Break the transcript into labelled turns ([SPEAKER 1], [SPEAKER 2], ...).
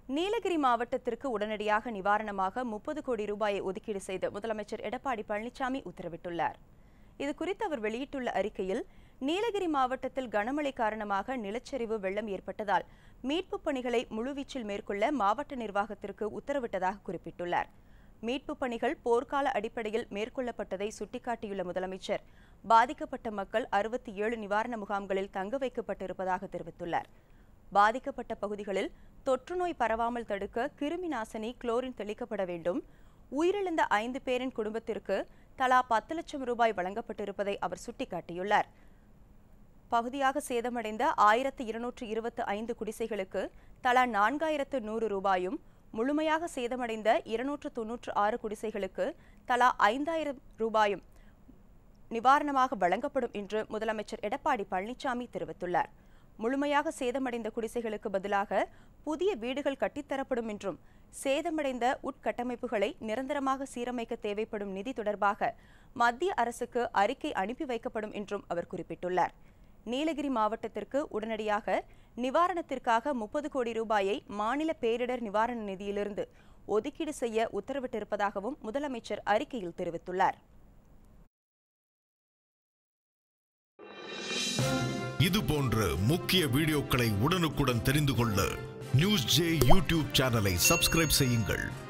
[SPEAKER 1] நீலகிரி மாவட்டத்திற்கு உடனடியாக நிவாரணமாக முப்பது கோடி ரூபாயை ஒதுக்கீடு செய்து முதலமைச்சர் எடப்பாடி பழனிசாமி உத்தரவிட்டுள்ளார் இது குறித்து அவர் வெளியிட்டுள்ள அறிக்கையில் நீலகிரி மாவட்டத்தில் கனமழை காரணமாக நிலச்சரிவு வெள்ளம் ஏற்பட்டதால் மீட்புப் பணிகளை முழுவீச்சில் மேற்கொள்ள மாவட்ட நிர்வாகத்திற்கு உத்தரவிட்டதாக குறிப்பிட்டுள்ளார் மீட்புப் பணிகள் போர்க்கால அடிப்படையில் மேற்கொள்ளப்பட்டதை சுட்டிக்காட்டியுள்ள முதலமைச்சர் பாதிக்கப்பட்ட மக்கள் அறுபத்தி ஏழு நிவாரண முகாம்களில் தங்க வைக்கப்பட்டிருப்பதாக தெரிவித்துள்ளார் பாதிக்கப்பட்ட பகுதிகளில் தொற்றுநோய் பரவாமல் தடுக்க கிருமி நாசினி குளோரின் தெளிக்கப்பட வேண்டும் உயிரிழந்த ஐந்து பேரின் குடும்பத்திற்கு தலா பத்து லட்சம் ரூபாய் வழங்கப்பட்டிருப்பதை அவர் சுட்டிக்காட்டியுள்ளார் பகுதியாக சேதமடைந்த ஆயிரத்து இருநூற்று இருபத்து ஐந்து குடிசைகளுக்கு தலா நான்காயிரத்து நூறு ரூபாயும் முழுமையாக சேதமடைந்த இருநூற்று தொன்னூற்று ஆறு குடிசைகளுக்கு தலா ஐந்தாயிரம் ரூபாயும் நிவாரணமாக வழங்கப்படும் என்று முதலமைச்சர் எடப்பாடி பழனிசாமி தெரிவித்துள்ளார் முழுமையாக சேதமடைந்த குடிசைகளுக்கு பதிலாக புதிய வீடுகள் கட்டித்தரப்படும் என்றும் சேதமடைந்த உட்கட்டமைப்புகளை நிரந்தரமாக சீரமைக்க தேவைப்படும் நிதி தொடர்பாக மத்திய அரசுக்கு அறிக்கை அனுப்பி வைக்கப்படும் என்றும் அவர் குறிப்பிட்டுள்ளார் நீலகிரி மாவட்டத்திற்கு உடனடியாக நிவாரணத்திற்காக முப்பது கோடி ரூபாயை மாநில பேரிடர் நிவாரண நிதியிலிருந்து ஒதுக்கீடு செய்ய உத்தரவிட்டிருப்பதாகவும் முதலமைச்சர் அறிக்கையில் தெரிவித்துள்ளார்
[SPEAKER 2] இது போன்ற முக்கிய வீடியோக்களை உடனுக்குடன் தெரிந்து கொள்ள நியூஸ் ஜே யூடியூப் சேனலை சப்ஸ்கிரைப் செய்யுங்கள்